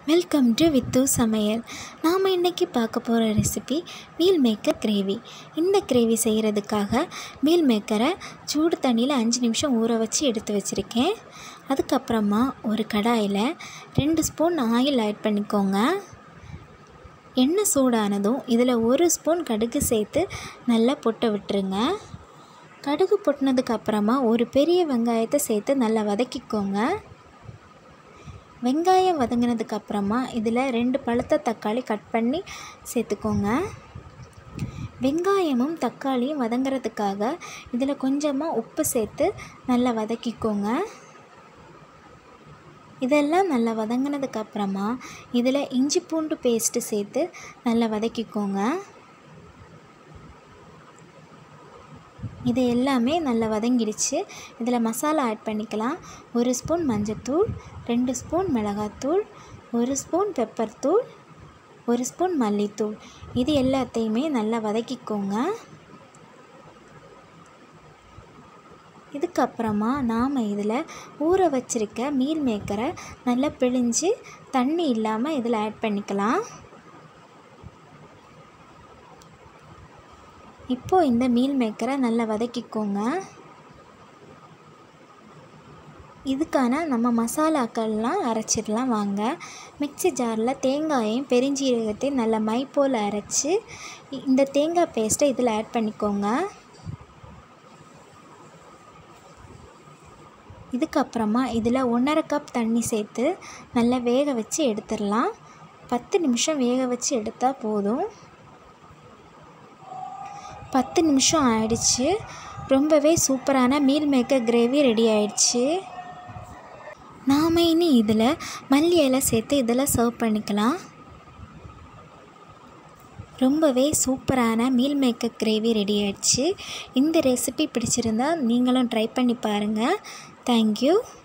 welcome to with சமையல் நாம் இன்றைக்கி பார்க்க போகிற ரெசிபி மீல் மேக்கர் கிரேவி இந்த கிரேவி செய்கிறதுக்காக மீல் மேக்கரை சூடு தண்ணியில் அஞ்சு நிமிஷம் ஊற வச்சு எடுத்து வச்சுருக்கேன் அதுக்கப்புறமா ஒரு கடாயில் ரெண்டு ஸ்பூன் ஆயில் ஆட் பண்ணிக்கோங்க எண்ணெய் சூடானதும் இதில் ஒரு ஸ்பூன் கடுகு சேர்த்து நல்லா பொட்ட விட்டுருங்க கடுகு பொட்டினதுக்கு அப்புறமா ஒரு பெரிய வெங்காயத்தை சேர்த்து நல்லா வதக்கிக்கோங்க வெங்காயம் வதங்கினதுக்கு அப்புறமா இதில் ரெண்டு பழுத்த தக்காளி கட் பண்ணி சேர்த்துக்கோங்க வெங்காயமும் தக்காளியும் வதங்கிறதுக்காக இதில் கொஞ்சமாக உப்பு சேர்த்து நல்லா வதக்கிக்கோங்க இதெல்லாம் நல்லா வதங்கினதுக்கு அப்புறமா இதில் இஞ்சி பூண்டு பேஸ்ட்டு சேர்த்து நல்லா வதக்கிக்கோங்க இது எல்லாமே நல்லா வதங்கிடுச்சு இதில் மசாலா ஆட் பண்ணிக்கலாம் ஒரு ஸ்பூன் மஞ்சத்தூள் ரெண்டு ஸ்பூன் மிளகாத்தூள் ஒரு ஸ்பூன் பெப்பர் தூள் ஒரு ஸ்பூன் மல்லித்தூள் இது எல்லாத்தையுமே நல்லா வதக்கிக்கோங்க இதுக்கப்புறமா நாம் இதில் ஊற வச்சுருக்க மீல் மேக்கரை நல்லா பிழிஞ்சு தண்ணி இல்லாமல் இதில் ஆட் பண்ணிக்கலாம் இப்போது இந்த மீல் மேக்கரை நல்லா வதக்கிக்கோங்க இதுக்கான நம்ம மசாலாக்கள்லாம் அரைச்சிடலாம் வாங்க மிக்சி ஜாரில் தேங்காயையும் பெருஞ்சீரகத்தையும் நல்லா மை போல் அரைச்சி இந்த தேங்காய் பேஸ்ட்டை இதில் ஆட் பண்ணிக்கோங்க இதுக்கப்புறமா இதில் ஒன்றரை கப் தண்ணி சேர்த்து நல்லா வேக வச்சு எடுத்துடலாம் பத்து நிமிஷம் வேக வச்சு எடுத்தால் போதும் பத்து நிமிஷம் ஆயிடுச்சு ரொம்பவே சூப்பரான மீல் மேக்கர் கிரேவி ரெடி ஆயிடுச்சு நாம் இனி இதில் மல்லி இலை சேர்த்து இதில் சர்வ் பண்ணிக்கலாம் ரொம்பவே சூப்பரான மீல் மேக்கர் கிரேவி ரெடி ஆயிடுச்சு இந்த ரெசிபி பிடிச்சிருந்தா நீங்களும் ட்ரை பண்ணி பாருங்கள் தேங்க்யூ